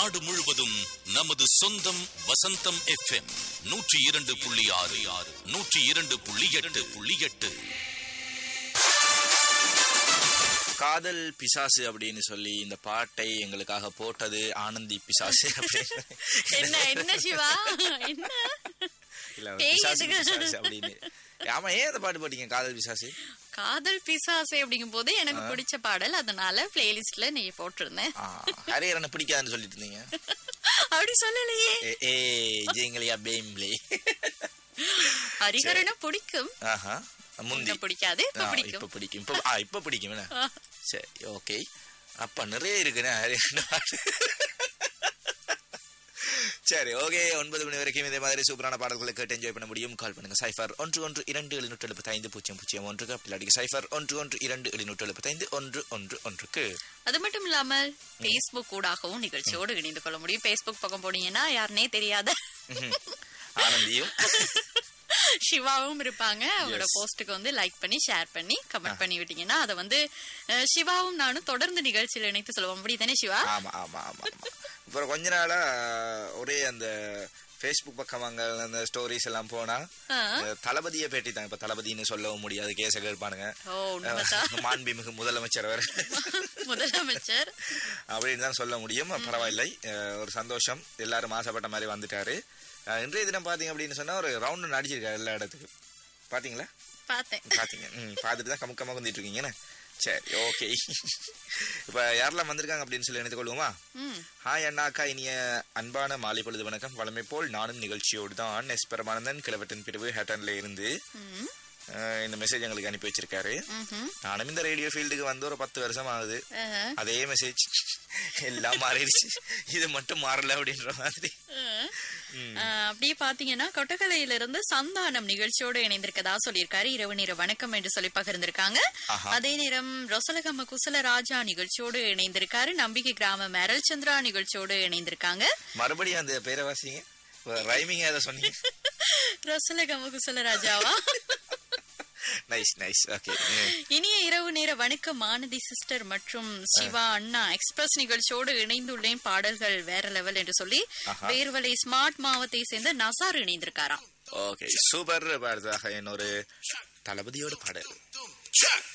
நாடு முழுவதும் நமது சொந்தம் வசந்தம் எஃப்எம் நூற்றி இரண்டு புள்ளி ஆறு ஆறு நூற்றி இரண்டு புள்ளி எட்டு புள்ளி எட்டு காதல் பிசாசு அப்படின்னு சொல்லி இந்த பாட்டை எங்களுக்காக போட்டது ஆனந்தி பிசாசு அப்படின்னு என்ன என்ன சிவா என்ன இல்ல பேய் பிசாசு எதுக்கு? பிசாசு அப்படின்னு ஆமா ஏன் அந்த பாட்டு போட்டீங்க காதல் பிசாசு காதல் பிசாசே அப்படிங்கும் போது எனக்கு பிடிச்ச பாடல் அதனால பிளேலிஸ்ட்ல நீ போட்டிருந்தேன் ஆ, ஹரிஹரனை பிடிக்காதுன்னு சொல்லிட்டு இருந்தீங்க அப்படி சொல்லலையே ஏ, ஏ ஜெயங்கலியா பேம்லே ஹரிஹரனை பிடிக்கும் ஆஹா முந்தி முன்ன பிடிக்காது இப்ப ஆ, பிடிக்கும் இப்ப பிடிக்கும் இப்ப ஆ, இப்ப பிடிக்கும் என்ன சரி ஓகே அப்ப நிறைய இருக்குண்ணே ஹரிஹரன் பாட்டு சரி ஓகே ஒன்பது மணி வரைக்கும் இதே மாதிரி சூப்பரான பாடல்களை கேட்டு என்ஜாய் பண்ண முடியும் கால் பண்ணுங்க சைஃபர் ஒன்று ஒன்று இரண்டு எழுநூற்று எழுபத்தி ஐந்து பூஜ்ஜியம் பூஜ்ஜியம் ஒன்றுக்கு அப்படி இல்லாட்டி சைஃபர் ஒன்று ஒன்று இரண்டு எழுநூற்று எழுபத்தி ஐந்து ஒன்று ஒன்று ஒன்றுக்கு அது மட்டும் இல்லாமல் பேஸ்புக் ஊடாகவும் நிகழ்ச்சியோடு இணைந்து கொள்ள முடியும் பேஸ்புக் பக்கம் போனீங்கன்னா யாருனே தெரியாத ஆனந்தியும் சிவாவும் இருப்பாங்க அவங்களோட Yes. போஸ்ட்டுக்கு வந்து லைக் பண்ணி ஷேர் பண்ணி கமெண்ட் பண்ணி விட்டீங்கன்னா அதை வந்து அஹ், சிவாவும் நானும் தொடர்ந்து நிகழ்ச்சியில் இணைத்து சொல்லுவோம் அப்படிதானே சிவா ஆமா ஆமா ஆமா ஆமா அப்புறம் கொஞ்ச நாளா ஒரே அந்த ஃபேஸ்புக் பக்கம் அங்க அந்த ஸ்டோரிஸ் எல்லாம் போனா ஆ. அஹ், தளபதியை பேட்டி தான் இப்ப தளபதின்னு சொல்லவும் முடியாது கேச கேட்பானுங்க ஓ உண்மைதான் மாண்புமிகு முதலமைச்சர் அவர் முதலமைச்சர் அப்படின்னு தான் சொல்ல முடியும் பரவாயில்லை அஹ், ஒரு சந்தோஷம் எல்லாரும் ஆசைப்பட்ட மாதிரி வந்துட்டாரு அஹ், இன்றைய தினம் பாத்தீங்க அப்படின்னு சொன்னா ஒரு ரவுண்டு அடிச்சிருக்காரு எல்லா இடத்துக்கும் பாத்தீங்களா பார்த்தேன் பாத்தீங்க ம் பார்த்துட்டு தான் கமுக்கமா வந்துட்டு இருக்கீங்கன்னு சரி ஓகே இப்ப யாரெல்லாம் வந்திருக்காங்க அப்படின்னு சொல்லி நினைத்து கொள்வோமா ம் ஹாய் அண்ணா அக்கா இனிய அன்பான மாலை பொழுது வணக்கம் வழமை போல் நானும் நிகழ்ச்சியோடு தான் எஸ் பரமானந்தன் கிழவட்டின் பிரிவு ஹேட்டன்ல இருந்து ம் அஹ், இந்த மெசேஜ் எங்களுக்கு அனுப்பி வச்சிருக்காரு ம்ஹும். நானும் இந்த ரேடியோ ஃபீல்டுக்கு வந்து ஒரு பத்து வருஷம் ஆகுது ஆஹா. அதே மெசேஜ் எல்லாம் மாறிடுச்சு இது மட்டும் மாறல அப்படின்ற மாதிரி ஆஹ், அப்படியே பாத்தீங்கன்னா கொட்டக்கலையில இருந்து சந்தானம் நிகழ்ச்சியோடு இணைந்திருக்கதா சொல்லியிருக்காரு இரவு நேர வணக்கம் என்று சொல்லி பகிர்ந்திருக்காங்க ஆஹா. அதே நேரம் ரொசலகம்ம குசல ராஜா நிகழ்ச்சியோடு இணைந்திருக்காரு நம்பிக்கை கிராம மேரல் சந்திரா நிகழ்ச்சியோடு இணைந்திருக்காங்க மறுபடியும் அந்த பேரை வாசிங்க ரைமிங் ஏதோ சொன்னீங்க ரொசலகம்ம குசல ராஜாவா நைஸ் நைஸ் ஓகே இனிய இரவு நேர வணக்கம் மானதி சிஸ்டர் மற்றும் சிவா அண்ணா எக்ஸ்பிரஸ் நிகழ்ச்சியோடு இணைந்துள்ளேன் பாடல்கள் வேற லெவல் என்று சொல்லி ஆஹா. வேர்வலை ஸ்மார்ட் மாவத்தை சேர்ந்த நசார் இணைந்திருக்காராம் ஓகே சூப்பர் அடுத்ததாக இன்னொரு தளபதியோட பாடல் Check.